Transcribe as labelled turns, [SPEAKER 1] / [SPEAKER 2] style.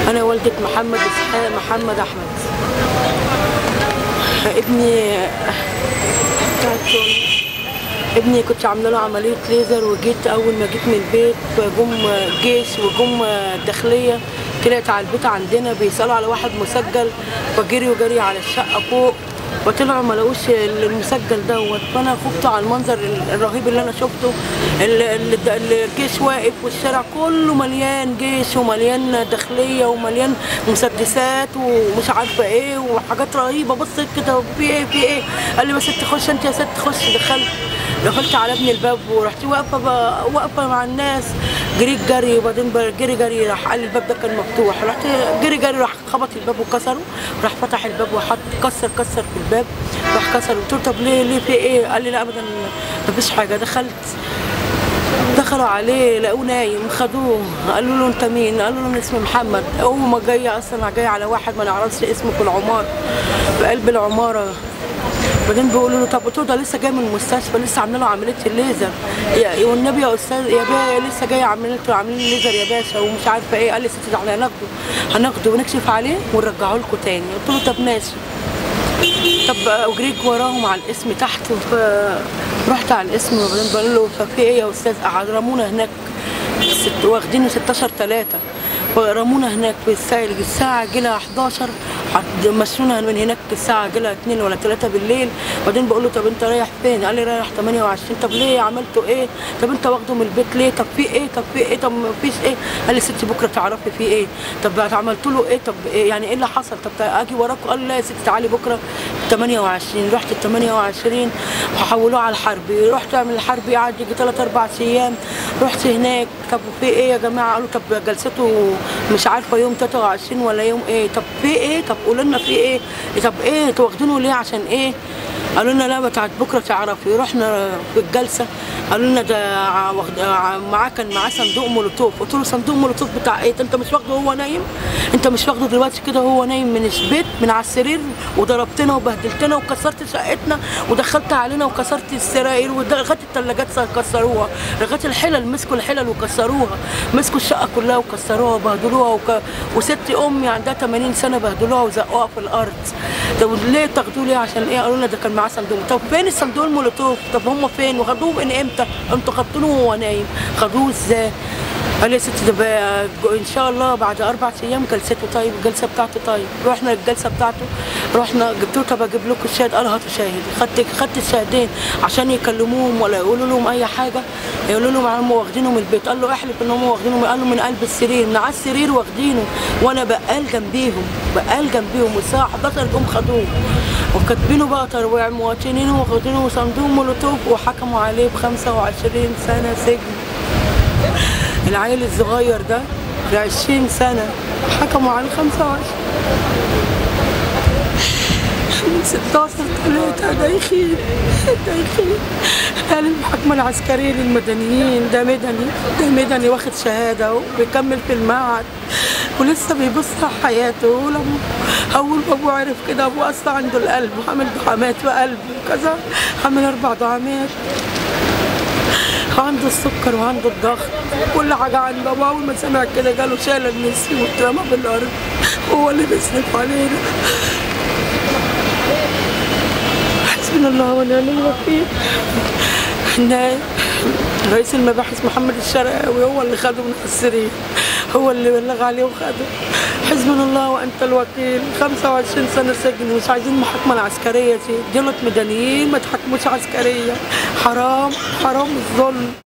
[SPEAKER 1] انا والدة محمد اسحاق محمد احمد ابني ابني كنت عامله له عمليه ليزر وجيت اول ما جيت من البيت جم جيش وجم الداخليه طلعت على البيت عندنا بيسالوا على واحد مسجل فجري وجري على الشقه فوق وطلعوا ما لقوش المسجل دوت فانا خفت على المنظر الرهيب اللي انا شفته ال- ال- الجيش واقف والشارع كله مليان جيش ومليان داخليه ومليان مسدسات ومش عارفه ايه وحاجات رهيبه بصيت كده في ايه في ايه قال لي بس انت خش انت يا ست خش دخلت دخلت على ابن الباب ورحت واقفه ب- واقفه مع الناس جريت جري وبعدين ب- جري جري راح قال لي الباب ده كان مفتوح رحت جري جري راح خبط الباب وكسره راح فتح الباب وحط كسر كسر في الباب راح كسر قلت له طب ليه ليه في ايه قال لي لا ابدا مفيش حاجه دخلت دخلوا عليه لقوه نايم خدوه قالوا له انت مين؟ قالوا له انا اسمي محمد هو ما جاي اصلا جاي على واحد ما نعرفش اسمه في العماره في قلب العماره بعدين بيقولوا له طب قلت له ده لسه جاي من المستشفى لسه عاملين له عمليه الليزر يا والنبي يا استاذ يا باشا لسه جاي عاملين له عاملين ليزر يا باشا ومش عارفه ايه قال لي ست احنا هناخده هناخده ونكشف عليه ونرجعه لكم تاني قلت له طب ماشي طب وجريت وراهم على الاسم تحت فرحت على الاسم وبعدين بقول له ففي ايه يا استاذ قعد رمونا هناك ست واخدينه 16 3 رمونا هناك في الساعة الساعة جيلها 11 حد- مشونا من هناك الساعة جيلها 2 ولا 3 بالليل بعدين بقول له طب انت رايح فين؟ قال لي رايح 28 طب ليه عملتوا ايه؟ طب انت واخده من البيت ليه؟ طب في ايه؟ طب في ايه؟ طب ما فيش ايه؟ قال لي ستي بكره تعرفي في ايه؟ طب عملت له ايه؟ طب إيه يعني ايه اللي حصل؟ طب اجي وراكوا قال لي لا يا ستي تعالي بكره 28 رحت ال 28 وحولوه على الحربي رحت اعمل الحربي قعد يجي 3 4 ايام رحت هناك طب في ايه يا جماعه قالوا طب جلسته مش عارفه يوم 23 ولا يوم ايه طب في ايه طب قولوا لنا في ايه طب ايه انتوا واخدينه ليه عشان ايه قالوا لنا لا بتاعت بكره تعرفي رحنا في الجلسه قالوا لنا ده ع- واخد- ع- معاه كان معاه صندوق مولوتوف قلت له صندوق مولوتوف بتاع ايه انت مش واخده وهو نايم انت مش واخده دلوقتي كده وهو نايم من البيت من على السرير وضربتنا وبهدلتنا وكسرت شقتنا ودخلت علينا وكسرت السراير ولغايه الثلاجات كسروها لغايه الحلل مسكوا الحلل وكسروها مسكوا الشقه كلها وكسروها وبهدلوها وك... وست امي عندها 80 سنه بهدلوها وزقوها في الارض طب ليه تاخدوه ليه عشان ايه قالوا لنا ده كان معاه صندوق طب فين الصندوق المولوتوف طب هم فين وخدوه من امتى انتوا خدتوه وهو نايم خدوه ازاي قال لي يا ستي ده بقى ان شاء الله بعد اربع ايام جلسته طيب الجلسه بتاعته طيب رحنا الجلسه بتاعته رحنا جبت له طب اجيب لكم الشاهد قال هاتوا شاهد خدت خدت الشاهدين عشان يكلموهم ولا يقولوا لهم اي حاجه يقولوا لهم هم واخدينه من البيت قال له احلف ان هم واخدينه من قال له من قلب السرير من على السرير واخدينه وانا بقال جنبيهم بقال جنبيهم والساعه 11 جم خدوه وكاتبينه بقى ترويع مواطنين واخدينه صندوق مولوتوف وحكموا عليه ب 25 سنه سجن العيل الصغير ده ب 20 سنة حكموا عليه 25 من 16 3 ده يخيل ده يخيل قال المحاكمة العسكرية للمدنيين ده مدني ده مدني واخد شهادة وبيكمل في المعهد ولسه بيبص على حياته ولما أول ما أبوه عرف كده أبوه أصلا عنده القلب وعامل دعامات في قلبه وكذا عامل أربع دعامات عنده السكر وعنده الضغط كل حاجة عنده وأول ما سمع كده جاله شال النسي واترمى بالأرض هو اللي بيصرف علينا حسبنا الله ونعم الوكيل احنا رئيس المباحث محمد الشرقاوي هو اللي خده من السرير هو اللي بلغ عليه وخده حسبنا الله وانت الوكيل 25 سنه سجن مش عايزين محاكمه العسكريه دي دولت مدنيين ما تحكموش عسكريه حرام حرام الظلم